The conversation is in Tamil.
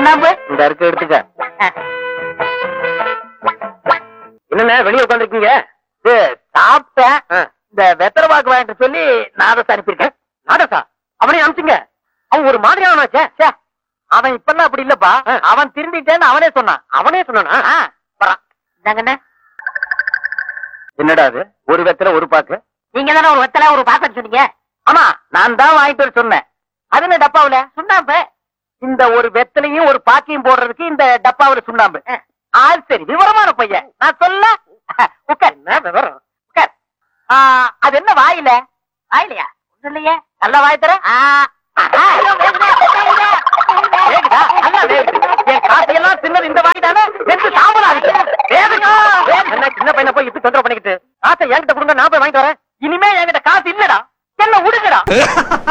சுண்ணாம்பு இந்த இருக்கு எடுத்துக்க ஆ. என்னண்ணே வெளியே உட்காந்துருக்கீங்க இது சாப்பிட்டேன் இந்த வெத்தலை பாக்கு வாங்கிட்டு சொல்லி நாதஸ் அனுப்பியிருக்கேன் நாடசா அவனையும் அனுப்பிச்சுங்க அவன் ஒரு மாதிரியானாச்சே ச்சே, அவன் இப்பெல்லாம் அப்படி இல்லப்பா ஆ. அவன் திருந்திட்டேன்னு அவனே சொன்னான் அவனே சொன்னானா ஆ, வரான் இந்தாங்கண்ணே என்னடா அது ஒரு வெத்தல ஒரு பாக்கு நீங்க தானே ஒரு வெத்தலை ஒரு பாக்கெட் சொன்னீங்க ஆமா நான் தான் வாங்கிட்டு வர சொன்னேன் அது என்ன டப்பாவுல சுண்ணாம்பு இந்த ஒரு வெத்தலையும் ஒரு பாக்கையும் போடுறதுக்கு இந்த டப்பாவுல சுண்ணாம்பு ஆள் சரி விவரமான பையன் நான் சொல்ல உட்கார் என்ன விவரம் உட்கார் ஆ, அது என்ன வாயில வாயிலையா ஒண்ணும் இல்லையே நல்லா வாய் தர வேகுதா நல்லா வேகுது என் காசையெல்லாம் தின்னது இந்த வாய் தானே வெந்து சாம்பல் ஆகுது வேகுதா என்ன சின்ன பையனை போய் இப்படி தொந்தரவு பண்ணிக்கிட்டு காசை என்கிட்ட கொடுங்க நான் போய் வாங்கிட்டு வரேன் இனிமே என்கிட்ட காசு இல்லடா என்ன விடுங்கடா